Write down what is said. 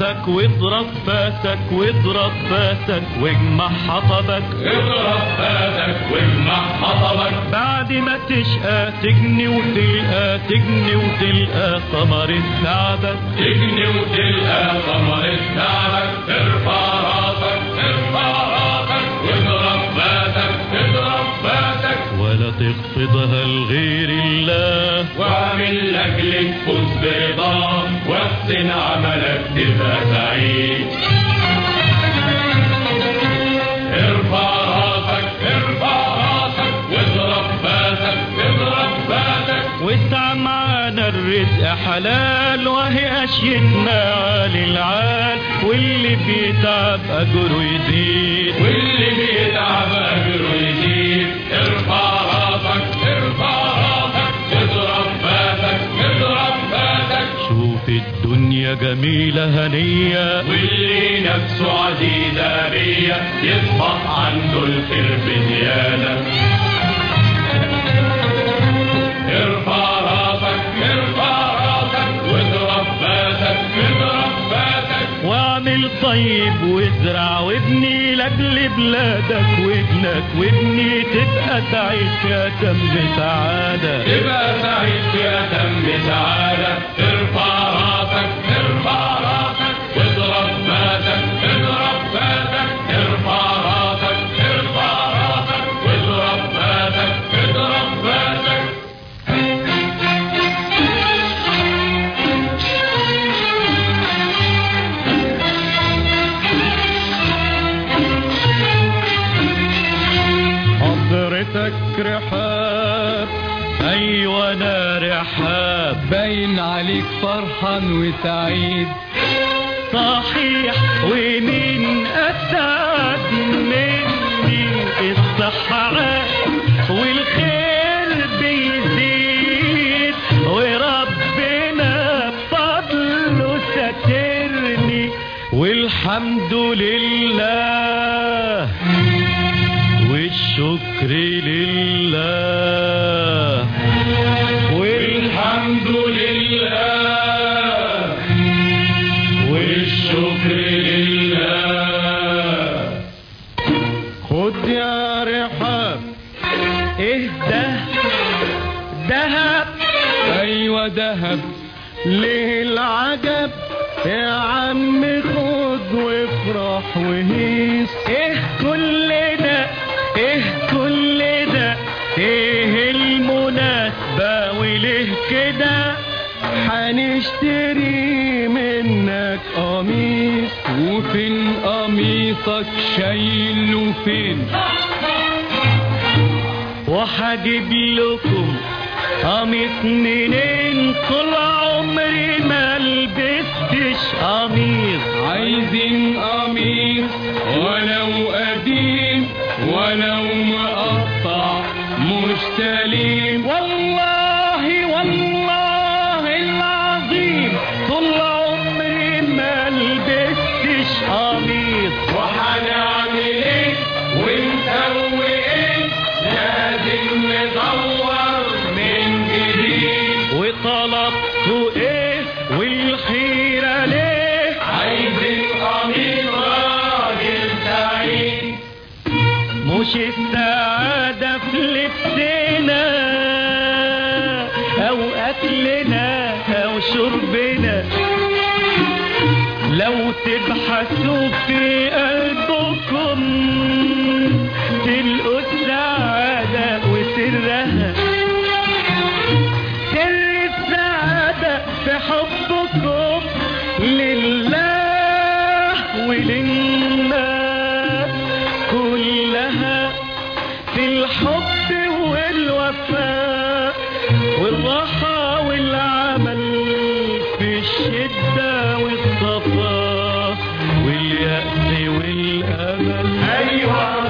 فاسك واضرب فاسك واضرب فاسك واجمع حطبك اضرب فاسك واجمع حطبك بعد ما تشقى تجني وتلقى تجني وتلقى ثمرة تعبك تجني وتلقى ثمرة تعبك ارفع راسك ارفع راسك واضرب فاسك اضرب فاسك ولا تخفضها لغير الله واعمل لاجلك فوز برضاه واحسن عملك تبقى سعيد ارفع راسك ارفع راسك واضرب فاسك اضرب فاسك واسعى معانا الرزق حلال وهي اشيتنا عالي العال واللي بيتعب اجره يزيد واللي بيتعب اجره يزيد ارفع راسك ارفع راسك اضرب فاسك اضرب فاسك شوف الدنيا جميلة هنية واللي نفسه عزيزة بيا يصبح عنده الخير بزيادة ارفع راسك ارفع راسك واضرب فاسك اضرب فاسك واعمل طيب وازرع وابني لاجل بلادك وابنك وابني تبقى تعيش يا تم سعادة تبقى سعيد في أتم سعادة ارفع راسك ارفع راسك واضرب فاسك اضرب فاسك ارفع راسك ارفع راسك واضرب فاسك اضرب فاسك حضرتك رحاب ايوه انا رحاب باين عليك فرحان وسعيد صحيح ومين اسعد مني الصحة عاد والخير بيزيد وربنا بفضله سترني والحمد لله والشكر لله والحمد لله والشكر لله خد يا رحاب ايه ده دهب ايوه دهب ليه العجب يا عم خد وافرح وهيس ايه كل ده ايه كل ده ايه المناسبة وليه كده هنشتري منك قميص وفين قميصك شايله فين وهجيب لكم قميص منين طول عمري ما لبستش قميص عايزين قميص ولو قديم ولو مقطع مش سليم والله والله العظيم طول عمري ما لبستش قميص وهنعمل ايه ونسوي ايه لازم ندور من جديد وطلبته ايه والحيرة ليه عايزين قميص راجل سعيد مش السعادة في لبسنا أو أكلنا أو شربنا لو تبحثوا في قلبكم تلقوا السعادة وسرها سر السعادة في حبكم لله وللناس كلها في الحب والوفاء والراحة والعمل في الشدة والصفاء واليأس والأمل ايوه